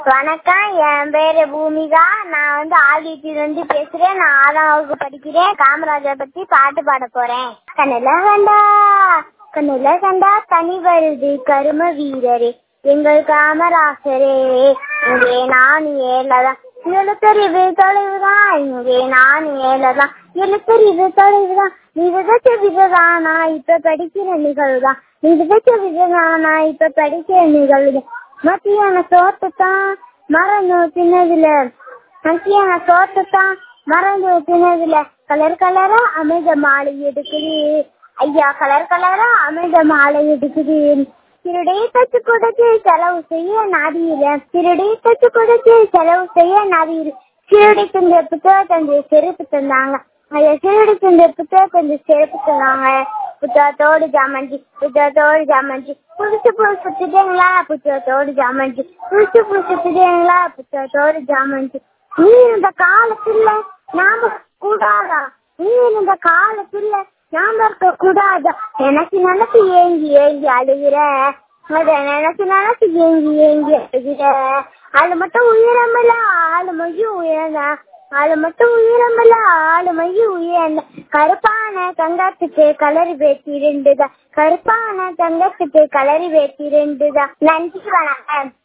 வணக்கம் என் பேரு பூமிகா நான் வந்து ஆதித்தில இருந்து பேசுறேன் நான் ஆறாம் வகுப்பு படிக்கிறேன் காமராஜர் பத்தி பாட்டு பாட போறேன் கண்ணுல கண்டா கண்ணுல கண்டா தனி வருது கரும வீரரே எங்கள் காமராசரே இங்கே நான் ஏழதான் எழுத்தறிவு தொலைவுதான் இங்கே நான் ஏழதான் எழுத்தறிவு தொலைவுதான் நீ விதைச்ச விததானா இப்ப படிக்கிற நிகழ்வுதான் நீ விதைச்ச விததானா இப்ப படிக்கிற நிகழ்வுதான் மத்தியான சோத்துத்தான் மறந்து தின்னதுல மத்தியான சோத்துத்தான் மறந்து தின்னதுல கலர் கலரா அமைத மாலை எடுக்குது ஐயா கலர் கலரா அமைத மாலை எடுக்குது திருடே தச்சு கொடுத்து செலவு செய்ய நாடியில திருடே தச்சு கொடுத்து செலவு செய்ய நாடியில திருடி தந்த புத்தகத்தை செருப்பு தந்தாங்க ஐயா திருடி தந்த புத்தகத்தை செருப்பு தந்தாங்க புத்தகத்தோடு ஜாமஞ்சி புத்தகத்தோடு ஜாமஞ்சி புதுசு புதுசு சுத்துட்டீங்களா புத்தகத்தோடு ஜாமஞ்சி புதுசு புதுசு சுத்துட்டீங்களா புத்தகத்தோடு ஜாமஞ்சி நீ இந்த காலத்துல நாம கூடாதா நீ இந்த காலத்துல நாம இருக்க கூடாதா எனக்கு நினைச்சு ஏங்கி ஏங்கி அழுகிற அத நினைச்சு நினைச்சு ஏங்கி ஏங்கி அழுகிற அது மட்டும் உயரமில்ல ஆளு மையும் உயர்ந்தா அது மட்டும் உயரமில்ல ஆளு மையும் உயர்ந்த கருப்பான தங்கத்துக்கு கலர் வேட்டி ரெண்டுதான் கருப்பான தங்கத்துக்கு கலர் வேட்டி ரெண்டுதான் நன்றி வணக்கம்